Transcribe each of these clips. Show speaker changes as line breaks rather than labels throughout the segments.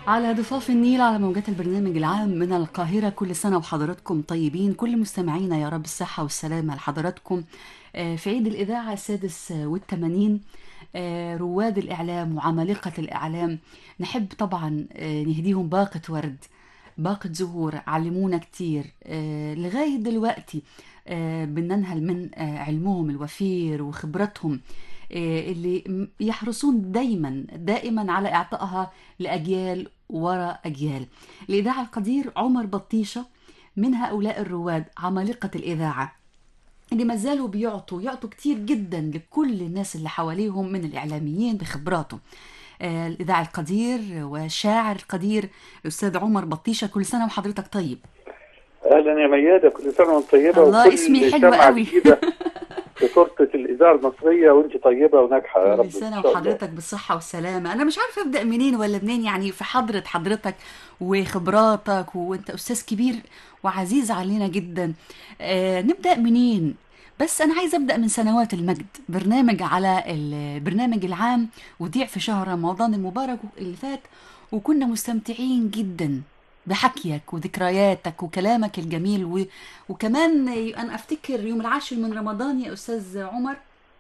على ضفاف النيل على موجات البرنامج العام من القاهرة كل سنة وحضراتكم طيبين كل مستمعينا يا رب الصحة والسلامة لحضراتكم آه، في عيد الإذاعة السادس والثمانين آه، رواد الإعلام وعمالقة الإعلام نحب طبعا آه، نهديهم باقة ورد باقة زهور علمونا كتير آه، لغاية دلوقتي آه، بننهل من آه، علمهم الوفير وخبرتهم آه، اللي م- يحرصون دايما دائما على إعطائها لأجيال وراء أجيال الإذاعة القدير عمر بطيشة من هؤلاء الرواد عمالقة الإذاعة اللي ما زالوا بيعطوا يعطوا كتير جدا لكل الناس اللي حواليهم من الإعلاميين بخبراتهم آه، الإذاعي القدير والشاعر القدير الأستاذ عمر بطيشة كل سنة وحضرتك طيب
اهلا يا ميادة كل سنه وانت طيبه
الله،
وكل
اسمي حلو
سمعة
قوي.
جديده في تورته الاذاعه المصريه وانت طيبه وناجحه يا رب
كل
إن
سنة
شاء الله.
وحضرتك بالصحة والسلامة أنا مش عارفة أبدأ منين ولا منين يعني في حضرة حضرتك وخبراتك وأنت أستاذ كبير وعزيز علينا جدا آه نبدأ منين بس أنا عايزة أبدأ من سنوات المجد برنامج على البرنامج العام وضيع في شهر رمضان المبارك اللي فات وكنا مستمتعين جدا بحكيك وذكرياتك وكلامك الجميل و... وكمان أنا أفتكر يوم العاشر من رمضان يا أستاذ عمر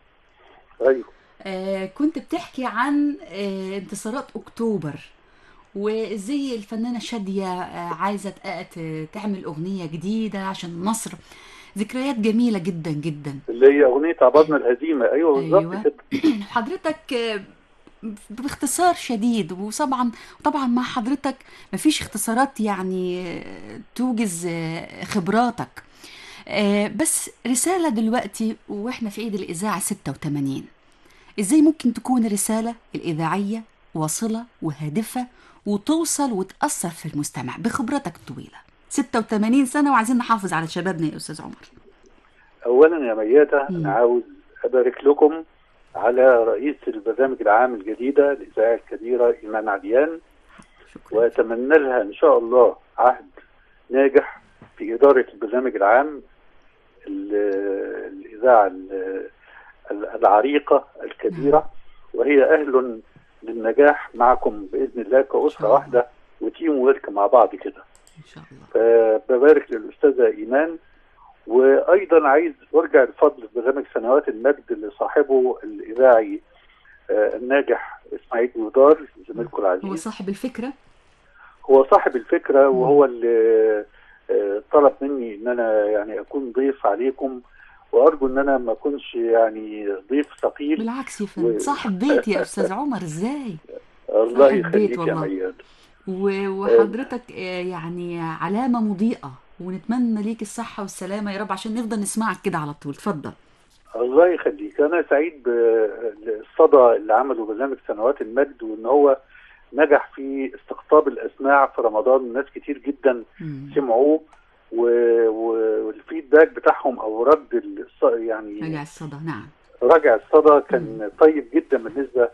ايوه
آه، كنت بتحكي عن آه، انتصارات اكتوبر وازاي الفنانه شاديه آه، عايزه تق- ت- تعمل اغنيه جديده عشان مصر ذكريات جميله جدا جدا
اللي هي اغنيه عبرنا الهزيمه ايوه بالظبط
أيوة.
كده
حضرتك آه، باختصار شديد وطبعا طبعا مع حضرتك مفيش اختصارات يعني آه، توجز آه، خبراتك آه، بس رسالة دلوقتي واحنا في عيد الإذاعة 86 ازاي ممكن تكون الرسالة الإذاعية واصلة وهادفة وتوصل وتأثر في المستمع بخبرتك الطويلة 86 سنة وعايزين نحافظ على شبابنا يا أستاذ عمر
اولا يا ميادة
مم.
انا عاوز ابارك لكم على رئيس البرنامج العام الجديده الاذاعه الكبيره ايمان عليان
شكرا
واتمنى لها ان شاء الله عهد ناجح في اداره البرنامج العام ال- الاذاعه ال- ال- العريقه الكبيره وهي اهل للنجاح معكم باذن الله كاسره
الله.
واحده وتيم ورك مع بعض كده
إن شاء الله
فببارك للاستاذه ايمان وايضا عايز ارجع لفضل برنامج سنوات المجد لصاحبه الاذاعي آه، الناجح اسماعيل جودار زميلكم العزيز
هو صاحب الفكرة
هو صاحب الفكرة وهو اللي آه، طلب مني ان انا يعني اكون ضيف عليكم وارجو ان انا ما اكونش يعني ضيف ثقيل
بالعكس يا فندم صاحب بيت يا أستاذ عمر ازاي
الله
صاحب بيت
يخليك يا
والله.
مياد
و- وحضرتك آه، يعني علامة مضيئة ونتمنى ليك الصحة والسلامة يا رب عشان نفضل نسمعك كده على طول اتفضل
الله يخليك انا سعيد بالصدى اللي عمله برنامج سنوات المجد وان هو نجح في استقطاب الاسماع في رمضان ناس كتير جدا
مم.
سمعوه و- و- والفيدباك بتاعهم او رد الص- يعني
رجع الصدى نعم
راجع الصدى كان طيب جدا بالنسبه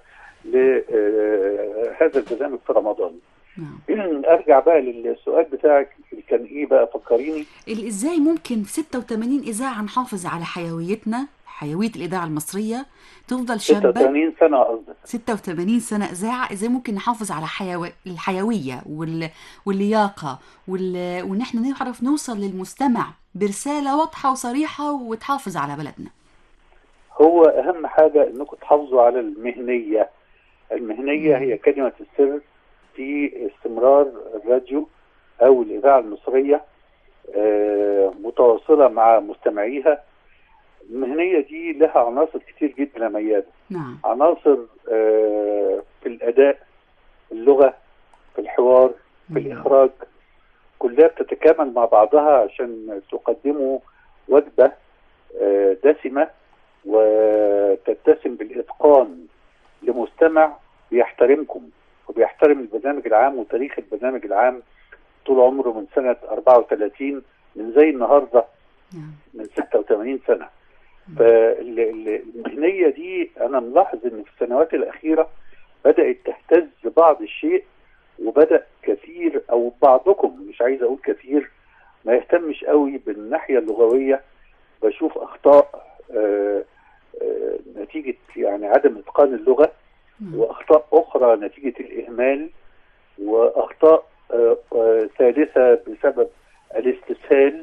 لهذا البرنامج في رمضان
نعم
ارجع بقى للسؤال بتاعك اللي كان ايه بقى فكريني
ال- ازاي ممكن في 86 اذاعه نحافظ على حيويتنا حيويه الاذاعه المصريه تفضل شابه
86 سنه قصدك
86 سنه اذاعه ازاي ممكن نحافظ على حيو... الحيويه وال... واللياقه وال... وان احنا نعرف نوصل للمستمع برساله واضحه وصريحه وتحافظ على بلدنا
هو اهم حاجه انكم تحافظوا على المهنيه المهنيه هي كلمه السر في استمرار الراديو او الاذاعه المصريه آه، متواصله مع مستمعيها المهنيه دي لها عناصر كتير جدا يا ميادة
نعم
عناصر آه، في الاداء اللغه في الحوار في
مم.
الاخراج كلها بتتكامل مع بعضها عشان تقدموا وجبه آه، دسمه وتتسم بالاتقان لمستمع بيحترمكم وبيحترم البرنامج العام وتاريخ البرنامج العام طول عمره من سنه 34 من زي النهارده
نعم
من 86 سنه فالمهنيه دي انا ملاحظ ان في السنوات الاخيره بدات تهتز بعض الشيء وبدا كثير او بعضكم مش عايز اقول كثير ما يهتمش قوي بالناحيه اللغويه بشوف اخطاء آه، آه، نتيجه يعني عدم اتقان اللغه
نعم.
واخطاء اخرى نتيجه الاهمال اخطاء آه، آه، ثالثه بسبب الاستسهال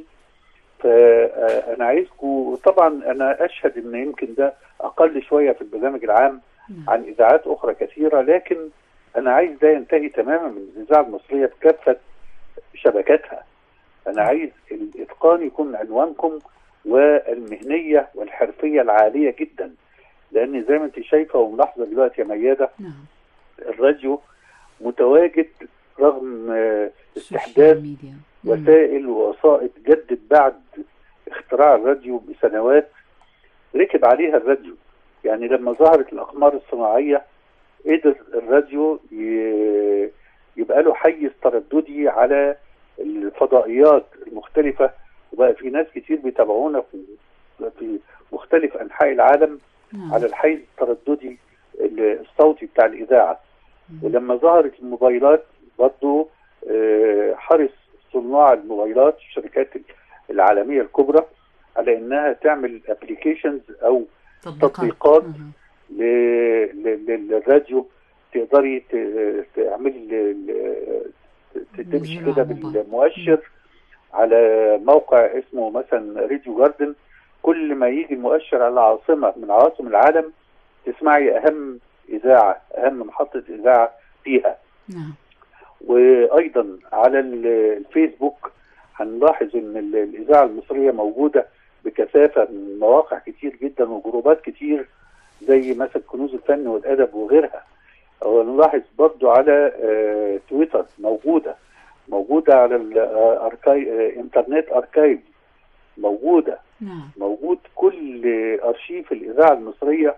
فانا عايزكم طبعا انا اشهد ان يمكن ده اقل شويه في البرنامج العام
نعم.
عن اذاعات اخرى كثيره لكن انا عايز ده ينتهي تماما من الاذاعه المصريه بكافه شبكاتها انا عايز الاتقان يكون عنوانكم والمهنيه والحرفيه العاليه جدا لان زي ما انت شايفه وملاحظه دلوقتي يا مياده
نعم
الراديو متواجد رغم آه، استحداث
السوشيال ميديا مم.
وسائل ووسائط جدد بعد اختراع الراديو بسنوات ركب عليها الراديو يعني لما ظهرت الاقمار الصناعيه قدر الراديو ي- يبقى له حيز ترددي على الفضائيات المختلفه وبقى في ناس كتير بيتابعونا في في مختلف انحاء العالم
نعم.
على الحيز الترددي الصوتي بتاع الاذاعه
مم.
ولما ظهرت الموبايلات برضو آه، حرص صناع الموبايلات الشركات العالميه الكبرى على انها تعمل ابلكيشنز او تطبيقات.
مم.
ل- ل- للراديو تقدري ت- تعملي ال- ت- تمشي
نزلوا
كده
على الموبايل.
بالمؤشر على موقع اسمه مثلا راديو جاردن كل ما يجي المؤشر على عاصمه من عواصم العالم تسمعي اهم اذاعه اهم محطه اذاعه فيها
نعم
وايضا على ال- الفيسبوك هنلاحظ ان ال- الاذاعه المصريه موجوده بكثافه من مواقع كتير جدا وجروبات كتير زي مثلا كنوز الفن والادب وغيرها ونلاحظ برضو على آه، تويتر موجوده موجوده على الاركاي آه، انترنت اركايف موجوده
نعم
موجود كل ارشيف الاذاعه المصريه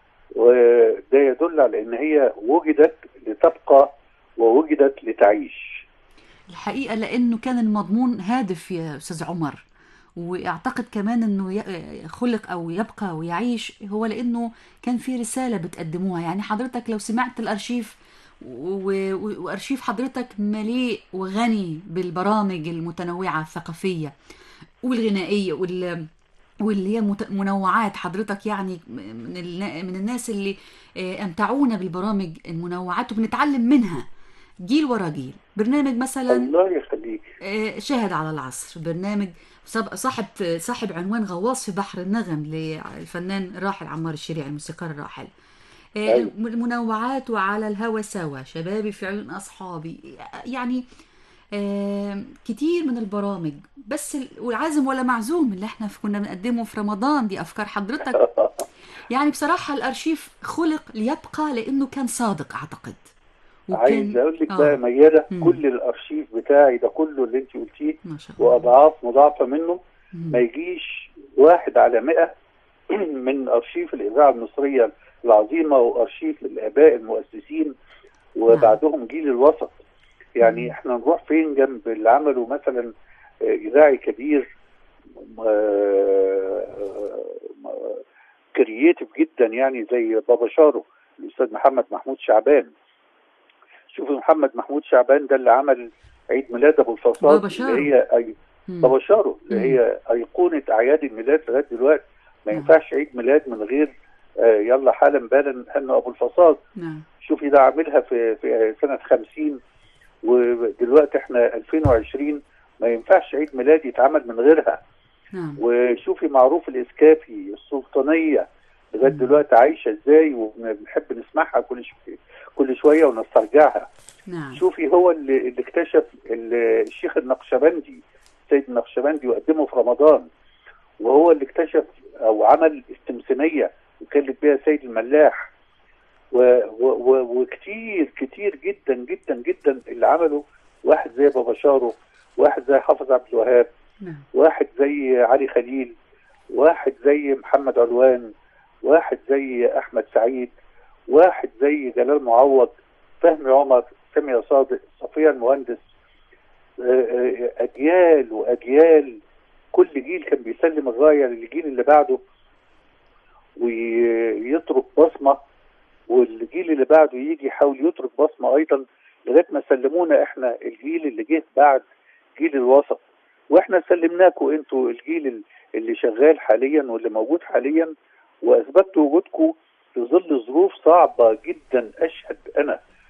وده يدل على ان هي وجدت لتبقى ووجدت لتعيش
الحقيقة لأنه كان المضمون هادف يا أستاذ عمر وأعتقد كمان أنه ي- خلق أو يبقى ويعيش هو لأنه كان في رسالة بتقدموها يعني حضرتك لو سمعت الأرشيف و- و- وأرشيف حضرتك مليء وغني بالبرامج المتنوعة الثقافية والغنائية وال واللي هي مت- منوعات حضرتك يعني من النا- من الناس اللي آه، امتعونا بالبرامج المنوعات وبنتعلم منها جيل ورا جيل برنامج مثلا
الله يخليك
آه، شاهد على العصر برنامج صاب- صاحب صاحب عنوان غواص في بحر النغم للفنان الراحل عمار الشريع الموسيقار الراحل آه،
أيوة.
المنوعات وعلى الهوى سوا شبابي في عيون أصحابي يعني آه، كتير من البرامج بس ال- والعازم ولا معزوم اللي احنا كنا بنقدمه في رمضان دي أفكار حضرتك يعني بصراحة الأرشيف خلق ليبقى لأنه كان صادق أعتقد
عايز اقول لك
آه.
بقى ميادة
مم.
كل الارشيف بتاعي ده كله اللي انت قلتيه
ما شاء الله
واضعاف مضاعفه منه
مم.
ما يجيش واحد على مئة من ارشيف الاذاعه المصريه العظيمه وارشيف الاباء المؤسسين وبعدهم جيل الوسط يعني
مم.
احنا نروح فين جنب اللي عملوا مثلا آه، اذاعي كبير كرييتيف جدا يعني زي بابا شارو الاستاذ محمد محمود شعبان شوفوا محمد محمود شعبان ده اللي عمل عيد ميلاد ابو الفصاد
بابا شارو.
اللي هي أي...
مم.
بابا شارو اللي
مم.
هي ايقونه اعياد الميلاد لغايه دلوقتي ما
نعم.
ينفعش عيد ميلاد من غير آه يلا حالا بالا انه ابو الفصاد
نعم
شوفي ده عاملها في في سنه 50 ودلوقتي احنا 2020 ما ينفعش عيد ميلاد يتعمل من غيرها
نعم
وشوفي معروف الاسكافي السلطانيه لغايه
مم.
دلوقتي عايشه ازاي وبنحب نسمعها كل شويه كل شويه ونسترجعها
نعم
شوفي هو اللي, اللي اكتشف ال- الشيخ النقشبندي سيد النقشبندي وقدمه في رمضان وهو اللي اكتشف او عمل السمسميه وكلف بيها سيد الملاح و و و وكتير كتير جدا جدا جدا اللي عمله واحد زي بابا شارو واحد زي حافظ عبد الوهاب
نعم
واحد زي علي خليل واحد زي محمد علوان واحد زي احمد سعيد واحد زي جلال معوض فهمي عمر سامية صادق صفية المهندس آه، آه، اجيال واجيال كل جيل كان بيسلم الرايه للجيل اللي بعده ويترك بصمه والجيل اللي بعده يجي يحاول يترك بصمه ايضا لغايه ما سلمونا احنا الجيل اللي جه بعد جيل الوسط واحنا سلمناكم انتوا الجيل ال- اللي شغال حاليا واللي موجود حاليا واثبتوا وجودكم في ظل ظروف صعبه جدا اشهد انا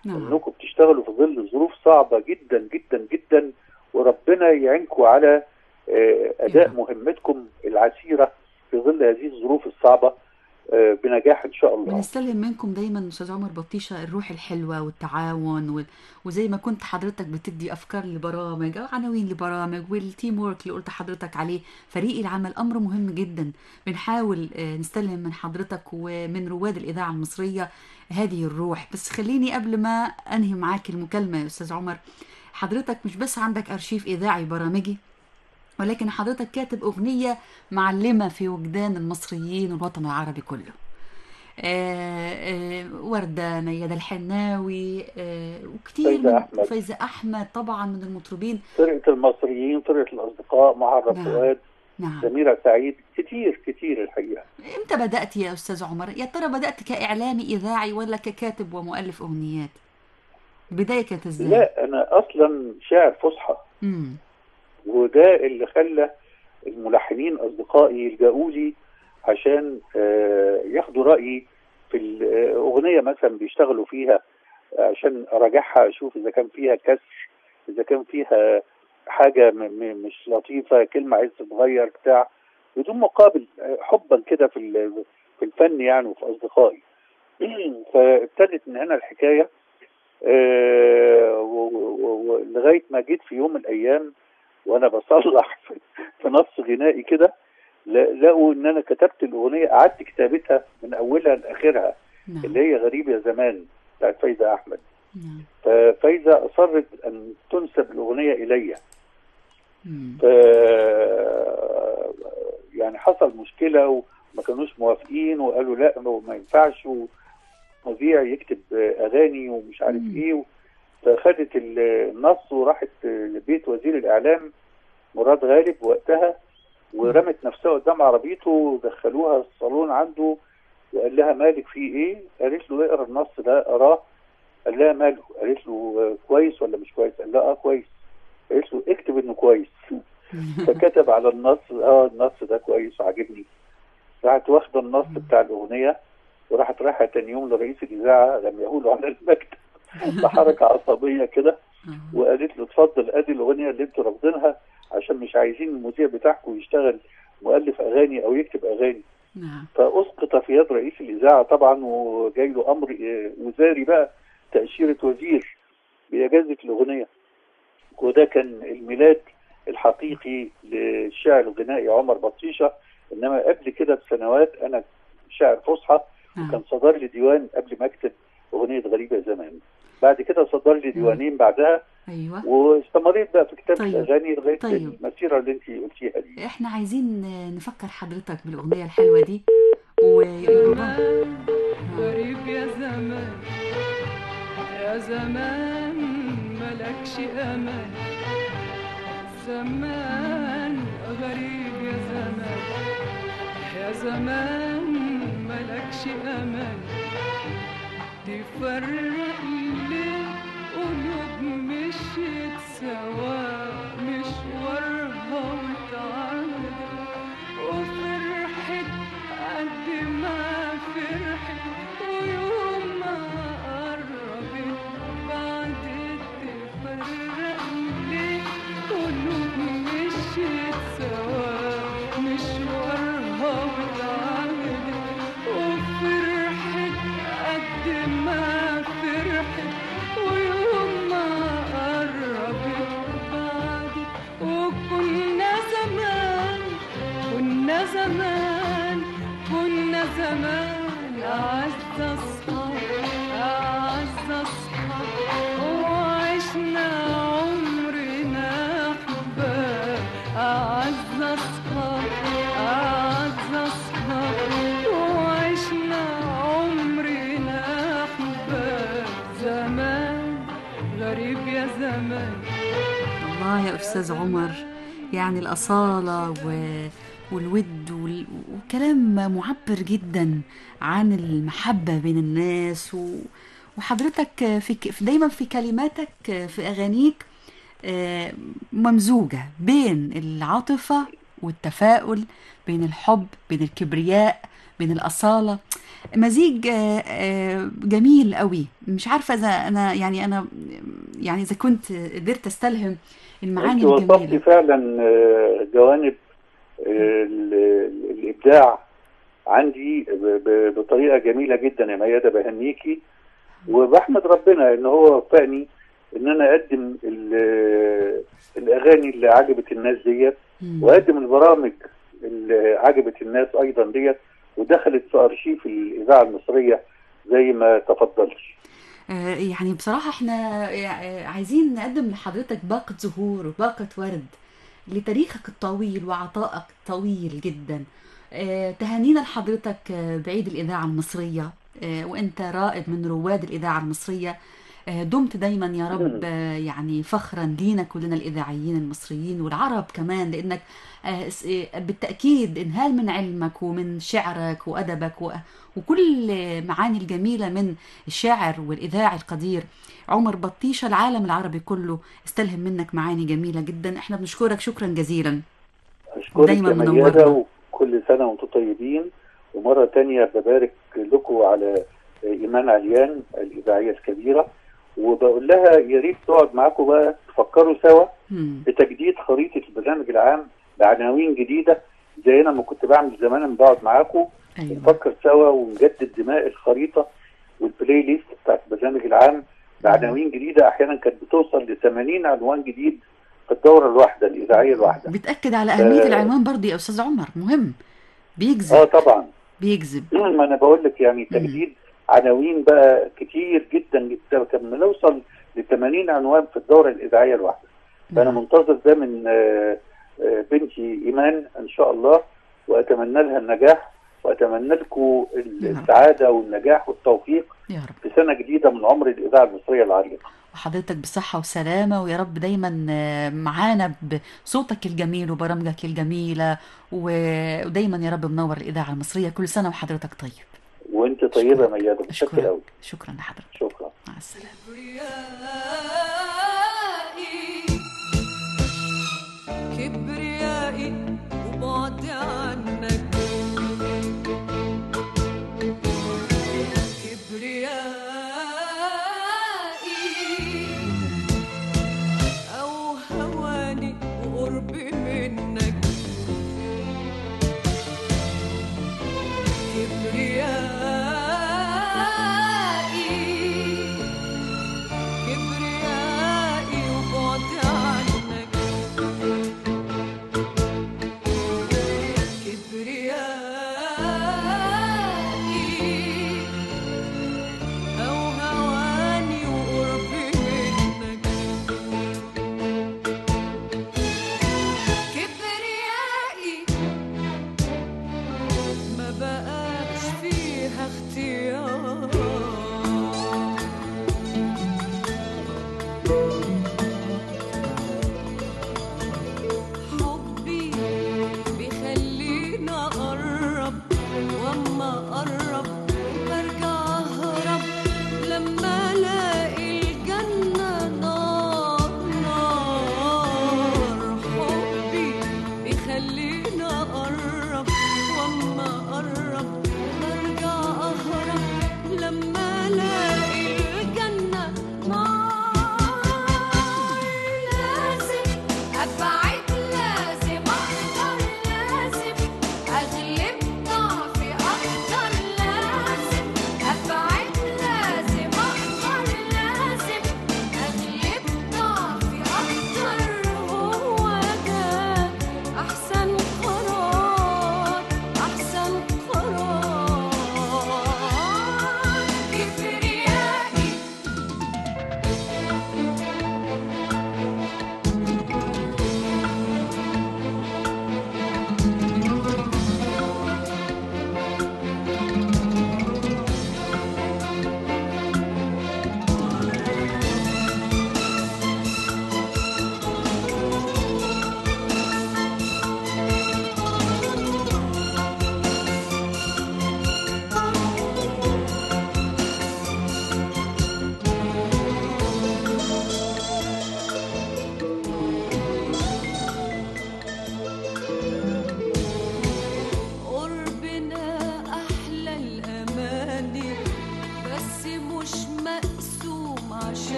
نعم
انكم بتشتغلوا في ظل ظروف صعبه جدا جدا جدا وربنا يعينكم على آه، اداء
نعم.
مهمتكم العسيره في ظل هذه الظروف الصعبه آه، بنجاح ان شاء الله
بنستلهم منكم دايما استاذ عمر بطيشه الروح الحلوه والتعاون وال... وزي ما كنت حضرتك بتدي افكار لبرامج او عناوين لبرامج والتيم وورك اللي قلت حضرتك عليه فريق العمل امر مهم جدا بنحاول آه، نستلهم من حضرتك ومن رواد الاذاعه المصريه هذه الروح بس خليني قبل ما انهي معاك المكالمه يا استاذ عمر حضرتك مش بس عندك ارشيف اذاعي برامجي ولكن حضرتك كاتب أغنية معلمة في وجدان المصريين والوطن العربي كله آه، آه، وردة ميادة الحناوي آه، وكتير
فايزة
من
أحمد.
فايزة أحمد طبعا من المطربين
فرقه المصريين فرقه الاصدقاء معرف
نعم.
فؤاد
نعم
سميره سعيد كتير كتير الحقيقه
امتى بدأت يا أستاذ عمر يا ترى بدأت كإعلامي إذاعي ولا ككاتب ومؤلف أغنيات البداية كانت إزاي
لا انا اصلا شاعر فصحى
امم
وده اللي خلى الملحنين اصدقائي يلجأوا لي عشان آه، ياخدوا رايي في الاغنيه مثلا بيشتغلوا فيها عشان اراجعها اشوف اذا كان فيها كسر اذا كان فيها حاجه م- م- مش لطيفه كلمه عايز تتغير بتاع بدون مقابل آه، حبا كده في ال- في الفن يعني وفي اصدقائي فابتدت من هنا الحكايه آه، و- و- و- لغايه ما جيت في يوم من الايام وانا بصلح في- في نص غنائي كده لا- لقوا ان انا كتبت الاغنيه قعدت كتابتها من اولها لاخرها
نعم
اللي هي غريب يا زمان بتاعت فايزه احمد
نعم
ففايزه اصرت ان تنسب الاغنيه الي
مم.
ف يعني حصل مشكله وما كانوش موافقين وقالوا لا ما ما ينفعش ومذيع يكتب اغاني ومش عارف
مم.
ايه فخدت النص وراحت لبيت وزير الاعلام مراد غالب وقتها ورمت نفسها قدام عربيته ودخلوها الصالون عنده وقال لها مالك في ايه؟ قالت له اقرا النص ده اقراه قال لها ماله؟ قالت له آه، كويس ولا مش كويس؟ قال لها اه كويس قالت له اكتب انه كويس فكتب على النص اه النص ده كويس وعاجبني راحت واخده النص بتاع الاغنيه وراحت رايحه تاني يوم لرئيس الاذاعه لما يقولوا على المكتب بحركه عصبيه كده
آه.
وقالت له اتفضل ادي الاغنيه اللي انتوا رافضينها عشان مش عايزين المذيع بتاعكم يشتغل مؤلف اغاني او يكتب اغاني
نعم
فاسقط في يد رئيس الاذاعه طبعا وجاي له امر آه، وزاري بقى تاشيره وزير باجازه الاغنيه وده كان الميلاد الحقيقي للشاعر الغنائي عمر بطيشه انما قبل كده بسنوات انا شاعر فصحى
نعم
كان صدر لي ديوان قبل ما اكتب اغنيه غريبه زمان بعد كده صدر لي ديوانين بعدها
أيوه
واستمريت بقى في كتابه
طيب.
الاغاني لغايه
طيب.
المسيره اللي انت قلتيها دي
احنا عايزين نفكر حضرتك بالأغنية الحلوة دي ويقولوا
زمان غريب يا زمان يا زمان ملكش امان زمان غريب يا زمان يا زمان ملكش امان تفرق ليه قلوب مشيت سوا مشوارها وتعالى وفرحت قد ما فرحت ويوم ما قربت بعد تفرق ليه قلوب مشيت سوا مشوارها وتعالى وفرحت قد ما فرحت ويوم ما قربت بعدت وكنا زمان كنا زمان كنا زمان أعز أصحاب أعز أصحاب وعشنا عمرنا أحباب أعز أصحاب أعز أصحاب وعشنا عمرنا أحباب زمان غريب يا زمان
الله يا أستاذ عمر يعني الأصالة و... والود وال... وكلام معبر جدا عن المحبة بين الناس و... وحضرتك في ك... في- دايما في كلماتك في أغانيك آه، ممزوجة بين العاطفة والتفاؤل بين الحب بين الكبرياء بين الأصالة مزيج آه، آه، جميل قوي مش عارفة إذا أنا يعني أنا يعني إذا كنت قدرت أستلهم المعاني
انت وصفتي
الجميلة
فعلا آه، جوانب آه، ال- الابداع عندي ب- ب- بطريقه جميله جدا يا ميادة بهنيكي وبحمد ربنا ان هو وفقني ان انا اقدم ال- الاغاني اللي عجبت الناس ديت
مم.
واقدم البرامج اللي عجبت الناس ايضا ديت ودخلت في ارشيف الاذاعه المصريه زي ما تفضلت
آه، يعني بصراحة احنا آه، عايزين نقدم لحضرتك باقة زهور وباقة ورد لتاريخك الطويل وعطائك طويل جدا آه، تهانينا لحضرتك آه، بعيد الإذاعة المصرية آه، وانت رائد من رواد الإذاعة المصرية آه، دمت دايما يا رب آه، يعني فخرا لينا كلنا الإذاعيين المصريين والعرب كمان لأنك آه، س- آه، بالتأكيد انهال من علمك ومن شعرك وأدبك و- وكل معاني الجميلة من الشاعر والإذاعي القدير عمر بطيشة العالم العربي كله استلهم منك معاني جميلة جدا احنا بنشكرك شكرا جزيلا
اشكرك
دايما
يا
منورنا.
ميادة وكل سنه وانتم طيبين ومره تانية ببارك لكم على ايمان عليان الاذاعيه الكبيره وبقول لها يا ريت تقعد معاكم بقى تفكروا سوا
مم.
بتجديد خريطه البرنامج العام بعناوين جديده زي انا ما كنت بعمل زمان لما بقعد معاكم
أيوة
نفكر سوا ونجدد دماء الخريطه والبلاي ليست بتاعت البرنامج العام بعناوين جديده احيانا كانت بتوصل ل 80 عنوان جديد في الدوره الواحده الاذاعيه الواحده
بتأكد على أهمية
آه.
العنوان برضه يا أستاذ عمر مهم
اه
بيجذب
طبعا
بيجذب
ما انا بقول لك يعني تجديد عناوين بقى كتير جدا جدا كنا نوصل ل 80 عنوان في الدوره الاذاعيه الواحده فانا
نعم.
منتظر ده من آه، آه، بنتي ايمان ان شاء الله واتمنى لها النجاح واتمنى لكم
يا رب.
السعاده والنجاح والتوفيق
يا رب
في سنه جديده من عمر الاذاعه المصريه العريقه
وحضرتك بالصحة والسلامة ويا رب دايما آه، معانا بصوتك الجميل وبرامجك الجميلة و- ودايما يا رب منور الإذاعة المصرية كل سنة وحضرتك طيب
وانت طيبه يا ميادة متشكر
شكرا
قوي
شكرا لحضرتك
شكرا
مع السلامة
كبريائي وبعدي عنك كبريائي أو هواني وقربي منك كبريائي كبريائي وبعدي عنك كبريائي أو هواني وقربي منك كبريائي ما بقاش فيها اختيار حبي بيخليني اقرب واما اقرب برجع اهرب لما الاقي الجنه نار نار حبي بيخليني اقرب واما اقرب برجع اهرب لما الاقي الجنه نار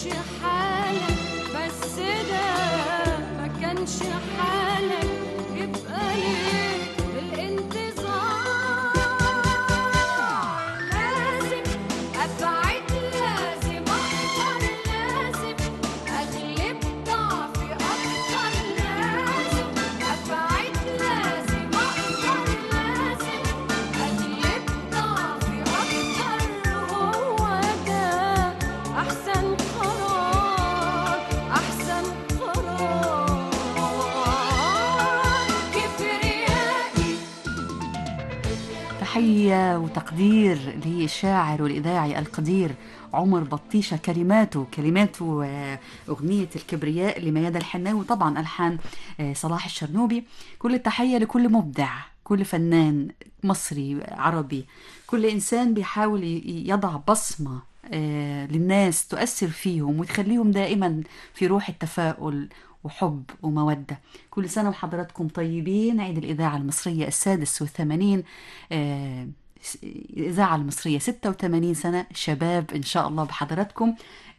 حالك بس ده ما كانش حالك يبقى ليه الانتظار لازم ابعد لازم اختار لازم اغلب ضعفي اكتر لازم ابعد لازم اختار لازم اغلب ضعفي اكتر هو ده احسن قرار احسن قرار كبريائي
تحية وتقدير للشاعر والإذاعي القدير عمر بطيشة كلماته كلماته آه، أغنية الكبرياء لميادة الحناوي وطبعا ألحان آه، صلاح الشرنوبي كل التحية لكل مبدع كل فنان مصري عربي كل إنسان بيحاول ي- يضع بصمة آه، للناس تؤثر فيهم وتخليهم دائما في روح التفاؤل وحب ومودة كل سنة وحضراتكم طيبين عيد الإذاعة المصرية السادس والثمانين آه، الإذاعة المصرية 86 سنة شباب إن شاء الله بحضراتكم